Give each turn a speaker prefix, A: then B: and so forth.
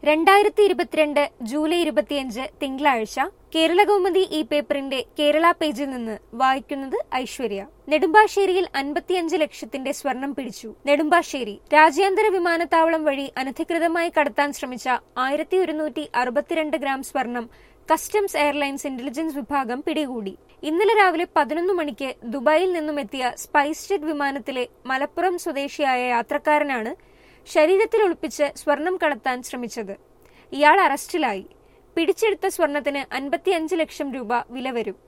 A: രണ്ടായിരത്തി ഇരുപത്തിരണ്ട് ജൂലൈ ഇരുപത്തിയഞ്ച് തിങ്കളാഴ്ച കേരളകൗമുദി ഈ പേപ്പറിന്റെ കേരള പേജിൽ നിന്ന് വായിക്കുന്നത് ഐശ്വര്യ നെടുമ്പാശ്ശേരിയിൽ അൻപത്തിയഞ്ച് ലക്ഷത്തിന്റെ സ്വർണം പിടിച്ചു നെടുമ്പാശ്ശേരി രാജ്യാന്തര വിമാനത്താവളം വഴി അനധികൃതമായി കടത്താൻ ശ്രമിച്ച ആയിരത്തി ഒരുന്നൂറ്റി അറുപത്തിരണ്ട് ഗ്രാം സ്വർണം കസ്റ്റംസ് എയർലൈൻസ് ഇന്റലിജൻസ് വിഭാഗം പിടികൂടി ഇന്നലെ രാവിലെ പതിനൊന്ന് മണിക്ക് ദുബായിൽ നിന്നും എത്തിയ സ്പൈസ് ജെറ്റ് വിമാനത്തിലെ മലപ്പുറം സ്വദേശിയായ യാത്രക്കാരനാണ് ശരീരത്തിൽ ഒളിപ്പിച്ച് സ്വർണം കടത്താൻ ശ്രമിച്ചത് ഇയാൾ അറസ്റ്റിലായി പിടിച്ചെടുത്ത സ്വർണത്തിന് അൻപത്തിയഞ്ച് ലക്ഷം രൂപ വില വരും